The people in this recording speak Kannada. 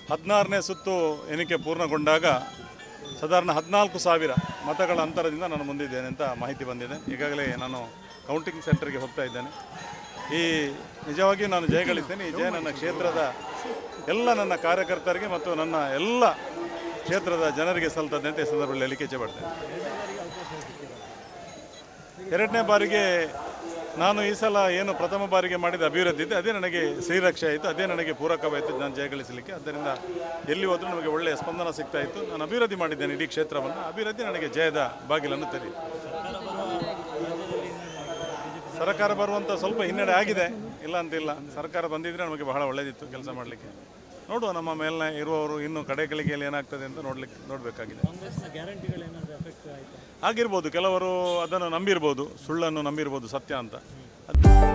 ಹದಿನಾರನೇ ಸುತ್ತು ಎಣಿಕೆ ಪೂರ್ಣಗೊಂಡಾಗ ಸಾಧಾರಣ ಹದಿನಾಲ್ಕು ಸಾವಿರ ಮತಗಳ ಅಂತರದಿಂದ ನಾನು ಮುಂದಿದ್ದೇನೆ ಅಂತ ಮಾಹಿತಿ ಬಂದಿದೆ ಈಗಾಗಲೇ ನಾನು ಕೌಂಟಿಂಗ್ ಸೆಂಟರ್ಗೆ ಹೋಗ್ತಾ ಇದ್ದೇನೆ ಈ ನಿಜವಾಗಿಯೂ ನಾನು ಜಯಗಳಿಸ್ತೇನೆ ಈ ಜಯ ನನ್ನ ಕ್ಷೇತ್ರದ ಎಲ್ಲ ನನ್ನ ಕಾರ್ಯಕರ್ತರಿಗೆ ಮತ್ತು ನನ್ನ ಎಲ್ಲ ಕ್ಷೇತ್ರದ ಜನರಿಗೆ ಸಲ್ತದೆ ಅಂತ ಈ ಸಂದರ್ಭದಲ್ಲಿ ಹೇಳಿಕೆ ಇಚ್ಛೆಪಡ್ತೇನೆ ಎರಡನೇ ಬಾರಿಗೆ ನಾನು ಈ ಸಲ ಏನು ಪ್ರಥಮ ಬಾರಿಗೆ ಮಾಡಿದ ಅಭಿವೃದ್ಧಿ ಇದೆ ಅದೇ ನನಗೆ ಶ್ರೀರಕ್ಷೆ ಆಯಿತು ಅದೇ ನನಗೆ ಪೂರಕವಾಯಿತು ನಾನು ಜಯಗಳಿಸಲಿಕ್ಕೆ ಆದ್ದರಿಂದ ಎಲ್ಲಿ ಹೋದರೂ ನಮಗೆ ಒಳ್ಳೆಯ ಸ್ಪಂದನ ಸಿಗ್ತಾ ಇತ್ತು ನಾನು ಅಭಿವೃದ್ಧಿ ಮಾಡಿದ್ದೇನೆ ಇಡೀ ಕ್ಷೇತ್ರವನ್ನು ಅಭಿವೃದ್ಧಿ ನನಗೆ ಜಯದ ಬಾಗಿಲನ್ನು ತೆರೆಯಿತು ಸರ್ಕಾರ ಬರುವಂಥ ಸ್ವಲ್ಪ ಹಿನ್ನಡೆ ಆಗಿದೆ ಇಲ್ಲ ಅಂತಿಲ್ಲ ಸರ್ಕಾರ ಬಂದಿದ್ರೆ ನಮಗೆ ಬಹಳ ಒಳ್ಳೆಯದಿತ್ತು ಕೆಲಸ ಮಾಡಲಿಕ್ಕೆ ನೋಡುವ ನಮ್ಮ ಮೇಲಿನ ಇರುವವರು ಇನ್ನು ಕಡೆಗಳಿಗೆಯಲ್ಲಿ ಏನಾಗ್ತದೆ ಅಂತ ನೋಡ್ಲಿಕ್ಕೆ ನೋಡಬೇಕಾಗಿದೆ ಕಾಂಗ್ರೆಸ್ನ ಗ್ಯಾರಂಟಿಗಳೇನಾದರೂ ಎಫೆಕ್ಟ್ ಆಯಿತಾ ಆಗಿರ್ಬೋದು ಕೆಲವರು ಅದನ್ನು ನಂಬಿರ್ಬೋದು ಸುಳ್ಳನ್ನು ನಂಬಿರ್ಬೋದು ಸತ್ಯ ಅಂತ ಅದು